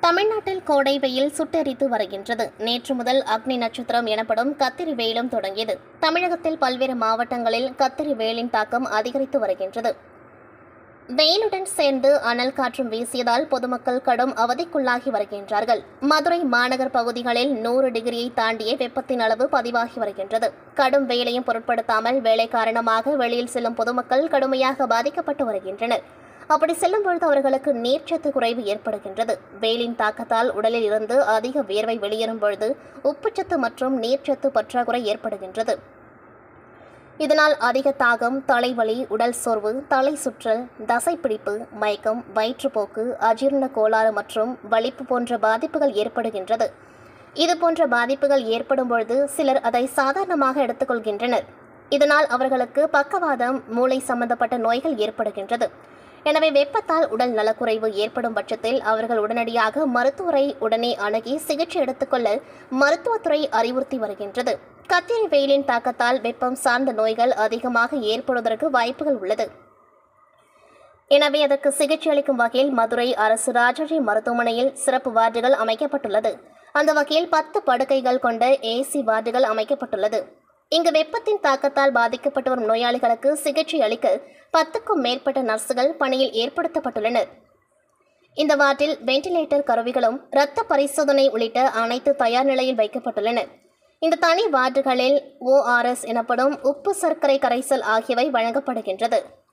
தமிழ்நாட்டில் கோடை வெயில் சுட்டெரித்து வருகின்றது நேற்று முதல் அக்னி நட்சத்திரம் எனப்படும் கத்திரி வெயிலும் தொடங்கியது தமிழகத்தில் பல்வேறு மாவட்டங்களில் கத்திரி வெயிலின் தாக்கம் அதிகரித்து வருகின்றது வெயிலுடன் சேர்ந்து அனல் காற்றும் வீசியதால் பொதுமக்கள் கடும் அவதிக்குள்ளாகி வருகின்றார்கள் மதுரை மாநகர் பகுதிகளில் நூறு டிகிரியை தாண்டிய வெப்பத்தின் அளவு பதிவாகி வருகின்றது கடும் வெயிலையும் பொருட்படுத்தாமல் வேலை காரணமாக வெளியில் செல்லும் பொதுமக்கள் கடுமையாக பாதிக்கப்பட்டு வருகின்றனர் அப்படி செல்லும் பொழுது அவர்களுக்கு நீர்ச்சத்து குறைவு ஏற்படுகின்றது வெயிலின் தாக்கத்தால் உடலில் இருந்து அதிக வியர்வை வெளியேறும் பொழுது உப்புச்சத்து மற்றும் நீர்ச்சத்து பற்றாக்குறை ஏற்படுகின்றது இதனால் அதிக தாகம் தலைவலி உடல் சோர்வு தலை சுற்றல் தசைப்பிடிப்பு மயக்கம் வயிற்றுப்போக்கு அஜீரண கோளாறு மற்றும் வலிப்பு போன்ற பாதிப்புகள் ஏற்படுகின்றது இது போன்ற பாதிப்புகள் ஏற்படும் பொழுது சிலர் அதை சாதாரணமாக எடுத்துக்கொள்கின்றனர் இதனால் அவர்களுக்கு பக்கவாதம் மூளை சம்பந்தப்பட்ட நோய்கள் ஏற்படுகின்றது எனவே வெப்பத்தால் உடல் நலக்குறைவு ஏற்படும் பட்சத்தில் அவர்கள் உடனடியாக மருத்துவரை உடனே அணுகி சிகிச்சை எடுத்துக்கொள்ள மருத்துவத்துறை அறிவுறுத்தி வருகின்றது கத்திரி வெயிலின் தாக்கத்தால் வெப்பம் சார்ந்த நோய்கள் அதிகமாக ஏற்படுவதற்கு வாய்ப்புகள் உள்ளது எனவே அதற்கு சிகிச்சை அளிக்கும் வகையில் மதுரை அரசு ராஜாஜி மருத்துவமனையில் சிறப்பு வார்டுகள் அமைக்கப்பட்டுள்ளது அந்த வகையில் பத்து படுக்கைகள் கொண்ட ஏசி வார்டுகள் அமைக்கப்பட்டுள்ளது இங்கு வெப்பத்தின் தாக்கத்தால் பாதிக்கப்பட்டு வரும் நோயாளிகளுக்கு சிகிச்சை அளிக்க பத்துக்கும் மேற்பட்ட நர்சுகள் பணியில் ஏற்படுத்தப்பட்டுள்ளனர் இந்த வார்டில் வெண்டிலேட்டர் கருவிகளும் இரத்த பரிசோதனை உள்ளிட்ட அனைத்து தயார் நிலையில் வைக்கப்பட்டுள்ளன இந்த தனி வார்டுகளில் ஓஆர்எஸ் எனப்படும் உப்பு சர்க்கரை கரைசல் ஆகியவை வழங்கப்படுகின்றது